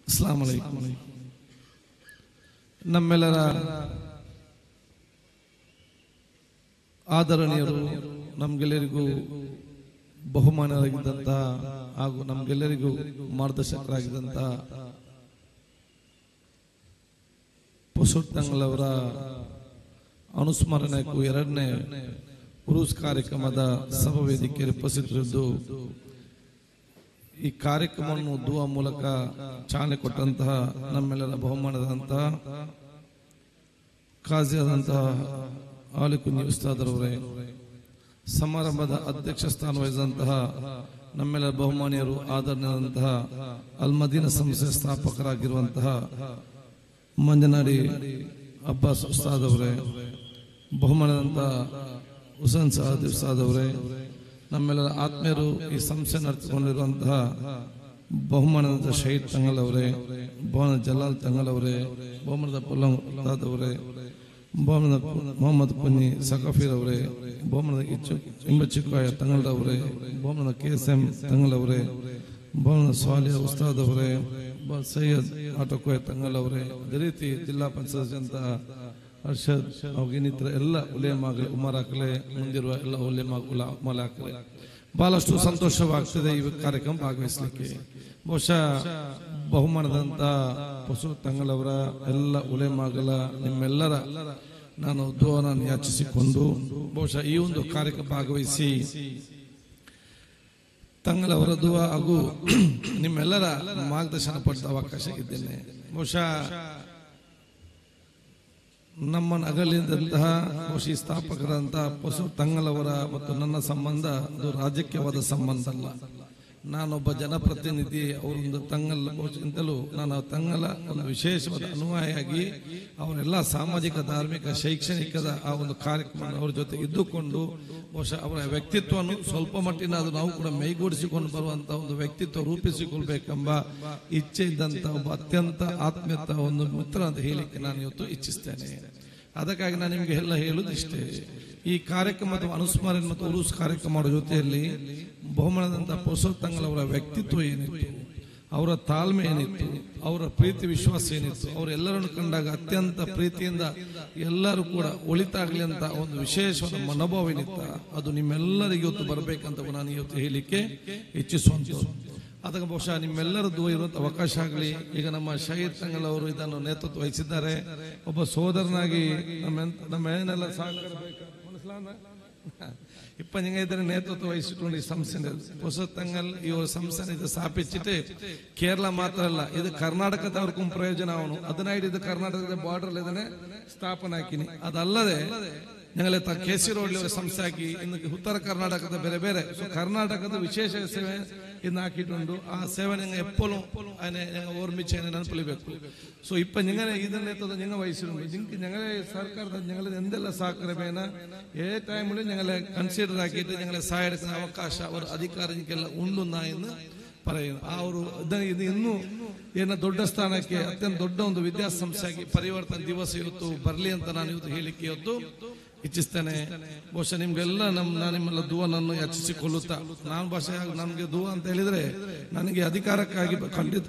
ಅಸ್ಲಾಂ ಅಲೈಕುಂ ನಮ್ಮೆಲ್ಲರ ಆದರಣೀಯರು ನಮ್ಗೆಲ್ಲರಿಗೂ ಬಹುಮಾನರಾಗಿದ್ದಂತ ಹಾಗೂ ನಮ್ಗೆಲ್ಲರಿಗೂ ಮಾರ್ಗದರ್ಶಕರಾಗಿದ್ದಂತ ಪುರುಷೋತ್ತಂಗಳವರ ಅನುಸ್ಮರಣೆಗೂ ಎರಡನೇ ಉರುಸ್ ಕಾರ್ಯಕ್ರಮದ ಸಭಾವೇದಿಕೆಯಲ್ಲಿ ಉಪಸ್ಥಿತರಿದ್ದು ಈ ಕಾರ್ಯಕ್ರಮವನ್ನು ದುವ ಮೂಲಕ ಚಾಲನೆ ಕೊಟ್ಟಂತಹ ನಮ್ಮೆಲ್ಲರ ಬಹುಮಾನದಂತಹ ಕಾಜಿಯಾದಂತಹ ಆಲಿಕುಂಜಿ ಉಸ್ತಾದರವರೇ ಸಮಾರಂಭದ ಅಧ್ಯಕ್ಷ ಸ್ಥಾನ ವಹಿಸಿದಂತಹ ನಮ್ಮೆಲ್ಲರ ಬಹುಮಾನಿಯರು ಆದರಣೀಯರಾದಂತಹ ಅಲ್ಮದೀನ ಸಂಸ್ಥೆ ಸ್ಥಾಪಕರಾಗಿರುವಂತಹ ಮಂಜನಾಡಿ ಅಬ್ಬಾಸ್ ಉಸ್ತಾದ್ ಅವರೇ ಬಹುಮಾನದಂತಹ ಹುಸೇನ್ ಸಾದ್ ಉಸ್ತಾದ್ ಅವರೇ ನಮ್ಮೆಲ್ಲರ ಆತ್ಮೀಯರು ಈ ಸಂಸ್ಥೆ ನಡೆಸಿಕೊಂಡಿರುವಂತಹ ಬಹುಮಾನದ ಶಹೀದ್ ತಂಗಲ್ ಅವರೇ ಬಹುಮಾನ ಜಲಾಲ್ ತಂಗಲ್ ಅವರೇ ಬಹುಮಾನದ ಪುಲ್ಲಂ ಉಸ್ತಾದ್ ಅವರೇ ಬಹುಮಾನದ ಮೊಹಮ್ಮದ್ ಕುನ್ನಿ ಸಕಫೀರ್ ಅವರೇ ಬಹುಮಾನದ ಇಚ್ಚು ಇಂಬಚಿಕ್ಕಾಯ ತಂಗಲ್ ಅವರೇ ಬಹುಮಾನದ ಕೆ ಎಸ್ ಎಂ ತಂಗಲ್ ಅವರೇ ಬಹುಮಾನದ ಸ್ವಾಲಿಯ ಉಸ್ತಾದ್ ಅವರೇ ಬ- ಸೈಯದ್ ಆಟೋಕೋಯ ತಂಗಲ್ ಅವರೇ ಅದೇ ರೀತಿ ಜಿಲ್ಲಾ ಪಂಚಾಯತ್ ಅಂತ ಅರ್ಷದ್ ಅವ್ರಿಗೆ ಇನ್ನಿತರ ಎಲ್ಲ ಉಲೇಮಾಗಲಿ ಉಮರಾಕಲೆ ಮುಂದಿರುವ ಎಲ್ಲ ಉಲೇಮಾ ಉಲಾ ಮಲಾಕಲೆ ಬಹಳಷ್ಟು ಸಂತೋಷವಾಗ್ತದೆ ಈ ಕಾರ್ಯಕ್ರಮ ಭಾಗವಹಿಸಲಿಕ್ಕೆ ಬಹುಶಃ ಬಹುಮಾನದಂತ ಪಶು ತಂಗಳವರ ಎಲ್ಲ ಉಲೇಮಾಗಲ ನಿಮ್ಮೆಲ್ಲರ ನಾನು ದುವನನ್ನು ಯಾಚಿಸಿಕೊಂಡು ಬಹುಶಃ ಈ ಒಂದು ಕಾರ್ಯಕ್ರಮ ಭಾಗವಹಿಸಿ ತಂಗಳವರ ದುವ ಹಾಗೂ ನಿಮ್ಮೆಲ್ಲರ ಮಾರ್ಗದರ್ಶನ ಪಡೆದ ಅವಕಾಶ ಇದ್ದೇನೆ ಬಹುಶಃ ನಮ್ಮನ್ನು ಅಗಲಿದಂತಹ ಬಹುಶಃ ಈ ಸ್ಥಾಪಕರಂತಹ ಪಶು ತಂಗಲವರ ಮತ್ತು ನನ್ನ ಸಂಬಂಧ ಅದು ರಾಜಕೀಯವಾದ ಸಂಬಂಧ ಅಲ್ಲ ನಾನೊಬ್ಬ ಜನಪ್ರತಿನಿಧಿ ಅವರೊಂದು ತಂಗಲ್ ಬಹುಶಃ ನಾನು ಆ ತಂಗಲ ಒಂದು ವಿಶೇಷವಾದ ಅನುಯಾಯಿಯಾಗಿ ಅವರೆಲ್ಲ ಸಾಮಾಜಿಕ ಧಾರ್ಮಿಕ ಶೈಕ್ಷಣಿಕದ ಆ ಒಂದು ಕಾರ್ಯಕ್ರಮ ಅವರ ಜೊತೆ ಇದ್ದುಕೊಂಡು ಬಹುಶಃ ಅವರ ವ್ಯಕ್ತಿತ್ವವನ್ನು ಸ್ವಲ್ಪ ಮಟ್ಟಿನ ಅದು ನಾವು ಕೂಡ ಮೈಗೂಡಿಸಿಕೊಂಡು ಬರುವಂತಹ ಒಂದು ವ್ಯಕ್ತಿತ್ವ ರೂಪಿಸಿಕೊಳ್ಬೇಕೆಂಬ ಇಚ್ಛೆ ಇದ್ದಂತ ಒಬ್ಬ ಅತ್ಯಂತ ಆತ್ಮೀಯತ ಒಂದು ಮಿತ್ರ ಅಂತ ಹೇಳಿಕ್ಕೆ ನಾನು ಇವತ್ತು ಇಚ್ಛಿಸ್ತೇನೆ ಅದಕ್ಕಾಗಿ ನಾನು ನಿಮಗೆ ಎಲ್ಲ ಹೇಳುದು ಇಷ್ಟೇ ಈ ಕಾರ್ಯಕ್ರಮದ ಅನುಸ್ಮರಣೆ ಮತ್ತು ಉರುಸ್ ಕಾರ್ಯಕ್ರಮ ಮಾಡೋ ಜೊತೆಯಲ್ಲಿ ಬಹುಮಾನದಂತ ಪುರುಷೋತ್ತಂಗಳವರ ವ್ಯಕ್ತಿತ್ವ ಏನಿತ್ತು ಅವರ ತಾಳ್ಮೆ ಏನಿತ್ತು ಅವರ ಪ್ರೀತಿ ವಿಶ್ವಾಸ ಏನಿತ್ತು ಅವರೆಲ್ಲರನ್ನು ಕಂಡಾಗ ಅತ್ಯಂತ ಪ್ರೀತಿಯಿಂದ ಎಲ್ಲರೂ ಕೂಡ ಒಳಿತಾಗ್ಲಿ ಅಂತ ಒಂದು ವಿಶೇಷವಾದ ಮನೋಭಾವ ಏನಿತ್ತ ಅದು ನಿಮ್ಮೆಲ್ಲರಿಗೂ ಇವತ್ತು ಬರಬೇಕಂತ ನಾನು ಇವತ್ತು ಹೇಳಲಿಕ್ಕೆ ಇಚ್ಛಿಸುವಂತ ಅದಕ್ಕೆ ಬಹುಶಃ ನಿಮ್ಮೆಲ್ಲರದ್ದು ಇರುವಂತ ಅವಕಾಶ ಆಗಲಿ ಈಗ ನಮ್ಮ ಶಹೀದ್ ತಂಗಲ್ ಅವರು ಇದನ್ನು ನೇತೃತ್ವ ವಹಿಸಿದ್ದಾರೆ ಒಬ್ಬ ಸೋದರನಾಗಿ ನಮ್ಮ ಎಂತ- ನಮ್ಮ ಏನೆಲ್ಲ ಸಹಕಾರ ಬೇಕು? മനസ്സിലാവുന്ന? ഇപ്പൊ നിങ്ങൾ ഇതിന് നേതൃത്വം വഹിച്ചിട്ടുണ്ട് ഈ സംസ്ഥാന പുസ്തകങ്ങൾ ഈ ഒരു സംസ്ഥാനം ഇത് സ്ഥാപിച്ചിട്ട് കേരള മാത്രമല്ല ഇത് കർണാടകത്തവർക്കും പ്രയോജനമാവണം അതിനായിട്ട് ഇത് കർണാടകದ ಬಾರ್ಡರ್ ಇದನ್ನೇ ಸ್ಥಾಪನೆ ಹಾಕಿನಿ ಅದಲ್ಲದೆ ഞങ്ങളെ ಕೆ ಸಿ ರೋಡ್ ഒരു സംസ്ഥാക്കി ഇന്ന് ഉത്തര കർണാടകದ ಬೇರೆ ಬೇರೆ ಸೊ ಕರ್ನಾಟಕದ ವಿಶೇಷ ಸೇವೆ ಇನ್ನು ಹಾಕಿಟ್ಟುಂಡು ಆ ಸೇವೆ ഞങ്ങൾ എപ്പോഴും അതിനെ ഞങ്ങൾ ഓർമ്മിച്ച് അതിനെ ನೆನಪಿಬೇಕು ಸೊ ഇപ്പൊ നിങ്ങളെ ഇതിന്റെ ഞങ്ങൾ വഹിച്ചിട്ടുണ്ട് നിങ്ങൾക്ക് ഞങ്ങളെ സർക്കാർ ഞങ്ങൾ എന്തെല്ലാം സഹಕಾರ ಬೇನ ഏ ടൈമിലും ഞങ്ങളെ കൺസിഡർ ആക്കിയിട്ട് ഞങ്ങളെ സഹായിക്കുന്ന അവകാಶ അവർ ಅಧಿಕಾರ ನಿಮಗೆಲ್ಲ ಉಂಡು ನಾ ಎಂದು പറയുന്നു ಆ ಅವರು ಇದನ್ನ- ಇದು ಇನ್ನೂ ಏನ ದೊಡ್ಡ ಸ್ಥಾನಕ್ಕೆ ಅತ್ಯಂತ ದೊಡ್ಡ ಒಂದು ವಿದ್ಯಾಸಂಸ್ಥೆಯಾಗಿ ಪರಿವರ್ತನೆ ದಿವಸ ಇವತ್ತು ಬರಲಿ ಅಂತ ನಾನು ಇವತ್ತು ಹೇಳಿಕೆ ಇವತ್ತು ಇಚ್ಛಿಸ್ತೇನೆ ಬಹುಶಃ ನಿಮ್ಗೆಲ್ಲ ನಮ್ ನಾನು ನಿಮ್ಮೆಲ್ಲ ದುವನನ್ನು ಯಾಚಿಸಿಕೊಳ್ಳುತ್ತಾ ನಾನು ಭಾಷೆ ನಮಗೆ ದುವ ಅಂತ ಹೇಳಿದ್ರೆ ನನಗೆ ಅಧಿಕಾರಕ್ಕಾಗಿ ಬ- ಖಂಡಿತ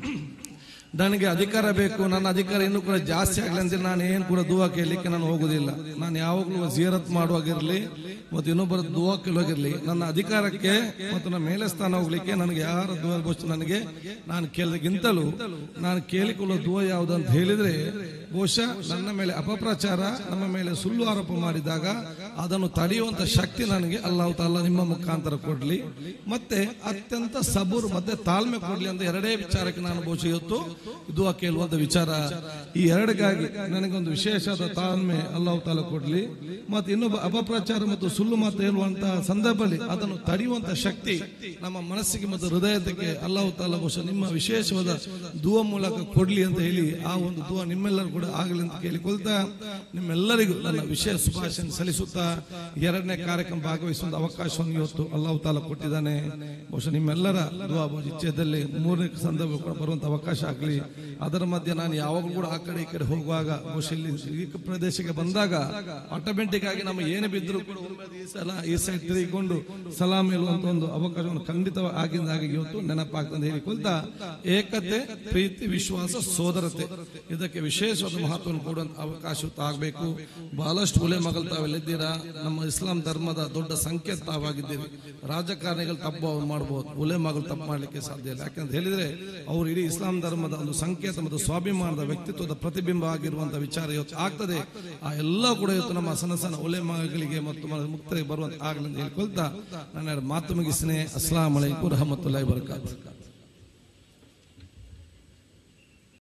ನನಗೆ ಅಧಿಕಾರ ಬೇಕು ನನ್ನ ಅಧಿಕಾರ ಇನ್ನೂ ಕೂಡ ಜಾಸ್ತಿ ಆಗಲಿ ಅಂತ ನಾನು ಏನು ಕೂಡ ದುವಾ ಕೇಳಲಿಕ್ಕೆ ನಾನು ಹೋಗುದಿಲ್ಲ ನಾನು ಯಾವಾಗಲೂ ಜಿಯರತ್ ಮಾಡುವಾಗಿರ್ಲಿ ಮತ್ತು ಇನ್ನೊಬ್ಬರ ದುವಾ ಕೇಳುವಾಗಿರ್ಲಿ ನನ್ನ ಅಧಿಕಾರಕ್ಕೆ ಮತ್ತು ನನ್ನ ಮೇಲೆ ಸ್ಥಾನ ಹೋಗ್ಲಿಕ್ಕೆ ನನಗೆ ಯಾರ ದುವಾ ಬಹುಶಃ ನನಗೆ ನಾನು ಕೇಳಿದಕ್ಕಿಂತಲೂ ನಾನು ಕೇಳಿಕೊಳ್ಳುವ ದುವಾ ಯಾವುದು ಅಂತ ಹೇಳಿದ್ರೆ ಬಹುಶಃ ನನ್ನ ಮೇಲೆ ಅಪಪ್ರಚಾರ ನಮ್ಮ ಮೇಲೆ ಸುಳ್ಳು ಆರೋಪ ಮಾಡಿದಾಗ ಅದನ್ನು ತಡೆಯುವಂತ ಶಕ್ತಿ ನನಗೆ ಅಲ್ಲಾಹ್ ತಾಲ ನಿಮ್ಮ ಮುಖಾಂತರ ಕೊಡ್ಲಿ ಮತ್ತೆ ಅತ್ಯಂತ ಸಬೂರ್ ಮತ್ತೆ ತಾಳ್ಮೆ ಕೊಡ್ಲಿ ಅಂತ ಎರಡೇ ವಿಚಾರಕ್ಕೆ ನಾನು ಬಹುಶಃ ಇವತ್ತು ಇದು ಕೇಳುವಂತ ವಿಚಾರ ಈ ಎರಡಕ್ಕಾಗಿ ನನಗೊಂದು ವಿಶೇಷವಾದ ತಾಳ್ಮೆ ಅಲ್ಲಾಹ್ ತಾಲ ಕೊಡ್ಲಿ ಮತ್ತೆ ಇನ್ನೊಬ್ಬ ಅಪಪ್ರಚಾರ ಮತ್ತು ಸುಳ್ಳು ಮಾತು ಹೇಳುವಂತಹ ಸಂದರ್ಭದಲ್ಲಿ ಅದನ್ನು ತಡೆಯುವಂತ ಶಕ್ತಿ ನಮ್ಮ ಮನಸ್ಸಿಗೆ ಮತ್ತು ಹೃದಯಕ್ಕೆ ಅಲ್ಲಾಹ್ ತಾಲ ಬಹುಶಃ ನಿಮ್ಮ ವಿಶೇಷವಾದ ದುವ ಮೂಲಕ ಕೊಡ್ಲಿ ಅಂತ ಹೇಳಿ ಆ ಒಂದು ದುವ ನಿಮ್ಮೆಲ್ಲರೂ ಕೂಡ ಆಗಲಿ ಅಂತ ಕೇಳಿಕೊಳ್ತಾ ನಿಮ್ಮೆಲ್ಲರಿಗೂ ನನ್ನ ವಿಶೇಷ ಶುಭಾಶಯ ಸಲ್ಲಿಸುತ್ತಾ ಎರಡನೇ ಕಾರ್ಯಕ್ರಮ ಭಾಗವಹಿಸುವ ಅವಕಾಶವನ್ನು ಇವತ್ತು ಅಲ್ಲಾಹ್ ತಾಲ ಕೊಟ್ಟಿದ್ದಾನೆ ಬಹುಶಃ ನಿಮ್ಮೆಲ್ಲರ ದುವಾ ಬಹುಶಃ ಇಚ್ಛೆಯಲ್ಲಿ ಮೂರನೇ ಸಂದರ್ಭ ಕೂಡ ಬರುವಂತ ಅವಕಾಶ ಆಗಲಿ ಆಗ್ಲಿ ಅದರ ಮಧ್ಯೆ ನಾನು ಯಾವಾಗಲೂ ಕೂಡ ಆ ಕಡೆ ಈ ಕಡೆ ಹೋಗುವಾಗ ಬಹುಶಃ ಇಲ್ಲಿ ಈ ಪ್ರದೇಶಕ್ಕೆ ಬಂದಾಗ ಆಟೋಮೆಟಿಕ್ ಆಗಿ ನಮ್ಮ ಏನೇ ಬಿದ್ದರೂ ಕೂಡ ಒಮ್ಮೆ ಅದು ಈ ಸಲ ಈ ಸೈಡ್ ತಿರುಗಿಕೊಂಡು ಸಲಾಮ್ ಹೇಳುವಂತ ಒಂದು ಅವಕಾಶವನ್ನು ಖಂಡಿತವಾಗಿ ಆಗಿಂದಾಗಿ ಇವತ್ತು ನೆನಪಾಗ್ತದೆ ಹೇಳಿಕೊಳ್ತಾ ಏಕತೆ ಪ್ರೀತಿ ವಿಶ್ವಾಸ ಸೋದರತೆ ಇದಕ್ಕೆ ವಿಶೇಷವಾದ ಮಹತ್ವವನ್ನು ಕೊಡುವಂತ ಅವಕಾಶ ಆಗಬೇಕು ಬಹಳಷ್ಟು ಉಲೆ ಮಗಳು ತಾವೆಲ್ಲಿದ್ದೀರಾ ನಮ್ಮ ಇಸ್ಲಾಂ ಧರ್ಮದ ದೊಡ್ಡ ಸಂಕೇತ ತಾವಾಗಿದ್ದೀರಿ ರಾಜಕಾರಣಿಗಳು ತಪ್ಪು ಮಾಡಬಹುದು ಉಲೆ ಮಗಳು ತಪ್ಪು ಮಾಡಲಿಕ್ಕೆ ಸಾಧ್ಯ ಇಲ್ಲ ಯಾಕಂತ ಹೇಳಿದ್ರೆ ಅವರು ಇಡೀ ಇಸ್ಲಾಂ ಧರ್ಮದ ಒಂದು ಸಂಕೇತ ಮತ್ತು ಸ್ವಾಭಿಮಾನದ ವ್ಯಕ್ತಿತ್ವದ ಪ್ರತಿಬಿಂಬ ಆಗಿರುವಂತಹ ವಿಚಾರ ಇವತ್ತು ಆಗ್ತದೆ ಆ ಎಲ್ಲ ಕೂಡ ಇವತ್ತು ನಮ್ಮ ಸಣ್ಣ ಸಣ್ಣ ಒಲೆ ಮಗಳಿಗೆ ಮತ್ತು ಮ- ಮುಕ್ತರಿಗೆ ಬರುವಂತ ಆಗಲಿ ಅಂತ ಹೇಳ್ಕೊಳ್ತಾ ನನ್ನ ಎರಡು ಮಾತು ಮುಗಿಸಿನೇ ಅಸ್ಲಾಂ ಅಲೈಕು ರಹಮತುಲ್ಲಾಹಿ ಬರ್ಕಾತ್